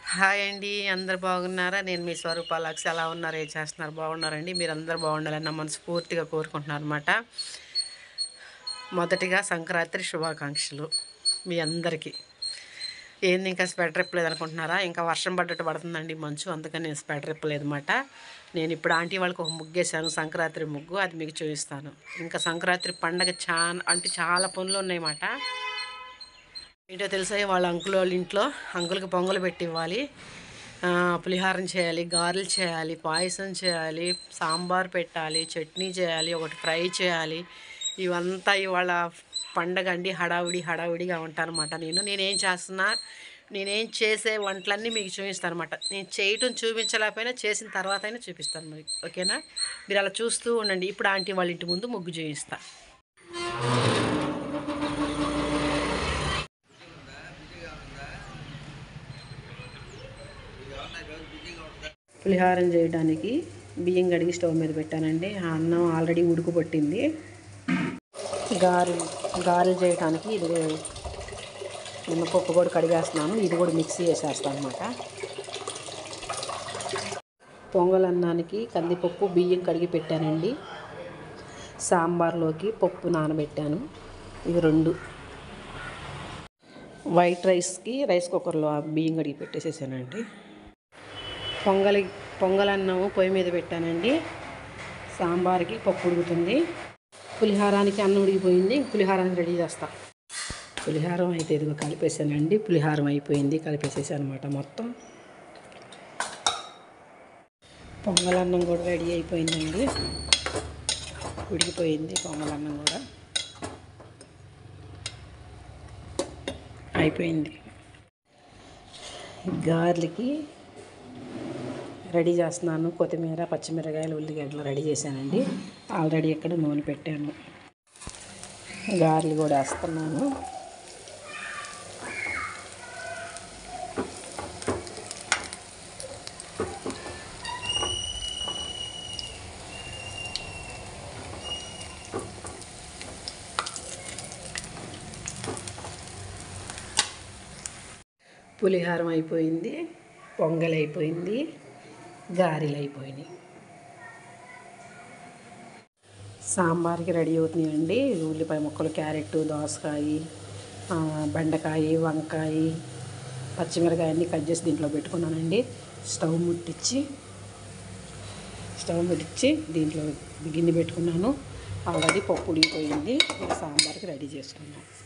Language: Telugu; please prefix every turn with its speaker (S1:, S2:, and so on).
S1: హాయ్ అండి అందరు బాగున్నారా నేను మీ స్వరూపాలక్ష ఎలా ఉన్నారు ఏం చేస్తున్నారు బాగున్నారండి మీరు అందరు బాగుండాలని నా మనస్ఫూర్తిగా కోరుకుంటున్నాను అనమాట మొదటిగా సంక్రాంతి శుభాకాంక్షలు మీ అందరికీ ఏంది ఇంకా స్వెటర్ ఇప్పలేదు అనుకుంటున్నారా ఇంకా వర్షం పడ్డట్టు పడుతుందండి మంచు అందుకని నేను స్వెటర్ ఇప్పలేదు అనమాట నేను ఇప్పుడు ఆంటీ వాళ్ళకి ఒక ముగ్గేసాను సంక్రాంతి ముగ్గు అది మీకు చూపిస్తాను ఇంకా సంక్రాంతి పండగ చాలా అంటే చాలా పనులు ఉన్నాయన్నమాట ఏంటో తెలుసా వాళ్ళ అంకుల్ వాళ్ళ ఇంట్లో అంకుల్కి పొంగలు పెట్టి ఇవ్వాలి ఆ, పులిహారం చేయాలి గారెలు చేయాలి పాయసం చేయాలి సాంబార్ పెట్టాలి చట్నీ చేయాలి ఒకటి ఫ్రై చేయాలి ఇవంతా ఇవాళ పండగ అండి హడావుడి హడావుడిగా ఉంటానన్నమాట నేను నేనేం చేస్తున్నా నేనేం చేసే వంటలన్నీ మీకు చూపిస్తాను అనమాట నేను చేయటం చూపించలేకపోయినా చేసిన తర్వాత అయినా చూపిస్తాను మీకు ఓకేనా మీరు అలా చూస్తూ ఉండండి ఇప్పుడు ఆంటీ వాళ్ళ ఇంటి ముందు ముగ్గు చూపిస్తాను పులిహారం చేయడానికి బియ్యం కడిగి స్టవ్ మీద పెట్టానండి ఆ అన్నం ఆల్రెడీ ఉడుకు పట్టింది గారెలు గారెలు చేయడానికి ఇది మినపప్పు కూడా కడిగేస్తున్నాను ఇది కూడా మిక్సీ వేసేస్తాను అనమాట పొంగల్ అన్నానికి కందిపప్పు బియ్యం కడిగి పెట్టానండి సాంబార్లోకి పప్పు నానబెట్టాను ఇవి రెండు వైట్ రైస్కి రైస్ కుక్కర్లో ఆ బియ్యం కడిగి పెట్టేసేసానండి పొంగలి పొంగలన్నం పొయ్యి మీద పెట్టానండి సాంబార్కి పప్పు ఉడుకుతుంది పులిహారానికి అన్నం ఉడికిపోయింది పులిహారానికి రెడీ చేస్తా పులిహారం అయితే ఇదిగో కలిపేసానండి పులిహారం అయిపోయింది కలిపేసేసాను అనమాట మొత్తం పొంగలన్నం కూడా రెడీ అయిపోయిందండి ఉడికిపోయింది పొంగలన్నం కూడా అయిపోయింది గార్లకి రెడీ చేస్తున్నాను కొత్తిమీర పచ్చిమిరకాయలు ఉల్లిగడ్డలు రెడీ చేశానండి ఆల్రెడీ ఇక్కడ నూనె పెట్టాను గారెలు కూడా వేస్తున్నాను పులిహారం అయిపోయింది పొంగల్ అయిపోయింది గారెలు అయిపోయినాయి సాంబార్కి రెడీ అవుతున్నాయండి ఉల్లిపాయ ముక్కలు క్యారెట్ దోసకాయ ఆ, బెండకాయ వంకాయ పచ్చిమిరకాయ అన్నీ కట్ చేసి దీంట్లో పెట్టుకున్నానండి స్టవ్ ముట్టించి స్టవ్ ముట్టించి దీంట్లో గిన్నె పెట్టుకున్నాను ఆల్రెడీ పప్పు ఉడికిపోయింది ఇక సాంబార్కి రెడీ చేసుకున్నాను